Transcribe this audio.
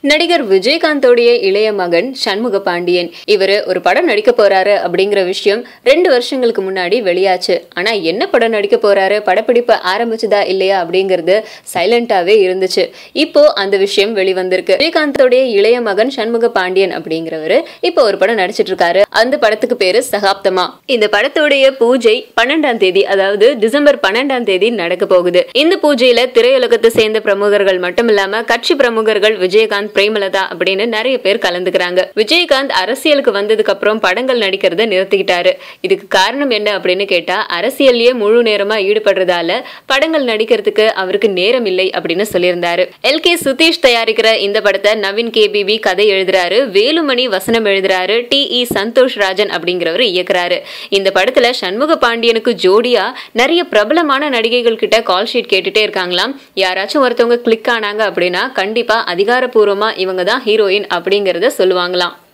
நடிகர் விஜயகாந்தோடைய இளைய மகன் சண்முக பாண்டியன் இவரு ஒரு படம் நடிக்க போறாரு அப்படிங்கிற விஷயம் ரெண்டு வருஷங்களுக்கு முன்னாடி வெளியாச்சு ஆனா என்ன படம் நடிக்க போறாரு படப்பிடிப்பு ஆரம்பிச்சதா இல்லையா அப்படிங்கிறது சைலண்டாவே இருந்துச்சு இப்போ அந்த விஷயம் வெளிவந்திருக்கு விஜயகாந்தோடைய இளைய மகன் சண்முக பாண்டியன் அப்படிங்கிறவரு இப்போ ஒரு படம் நடிச்சிட்டு இருக்காரு அந்த படத்துக்கு பேரு சகாப்தமா இந்த படத்துடைய பூஜை பன்னெண்டாம் தேதி அதாவது டிசம்பர் பன்னெண்டாம் தேதி நடக்க போகுது இந்த பூஜையில திரையுலகத்தை சேர்ந்த பிரமுகர்கள் மட்டும் இல்லாம கட்சி பிரமுகர்கள் விஜயகாந்த் பிரேமலதா அப்படின்னு நிறைய பேர் கலந்துக்கிறாங்க விஜயகாந்த் அரசியலுக்கு வந்ததுக்கு அப்புறம் படங்கள் நடிக்கிறத நிறுத்திக்கிட்டாரு இதுக்கு காரணம் என்ன அப்படின்னு கேட்டா அரசியல்லயே முழு நேரமா ஈடுபடுறதால படங்கள் நடிக்கிறதுக்கு அவருக்கு நேரம் இல்லை அப்படின்னு சொல்லியிருந்தாரு எல் கே சுதீஷ் தயாரிக்கிற இந்த படத்தை நவீன் கேபிபி கதை எழுதுறாரு வேலுமணி வசனம் எழுதுறாரு டி இ சந்தோஷ் ராஜன் அப்படிங்கிறவர் இயக்குறாரு இந்த படத்துல சண்முக பாண்டியனுக்கு ஜோடியா நிறைய பிரபலமான நடிகைகள் கிட்ட கால் ஷீட் கேட்டுட்டே இருக்காங்களாம் யாராச்சும் ஒருத்தவங்க கிளிக் ஆனாங்க அப்படின்னா கண்டிப்பா அதிகாரப்பூர்வமா இவங்க தான் ஹீரோயின் அப்படிங்கறத சொல்லுவாங்களாம்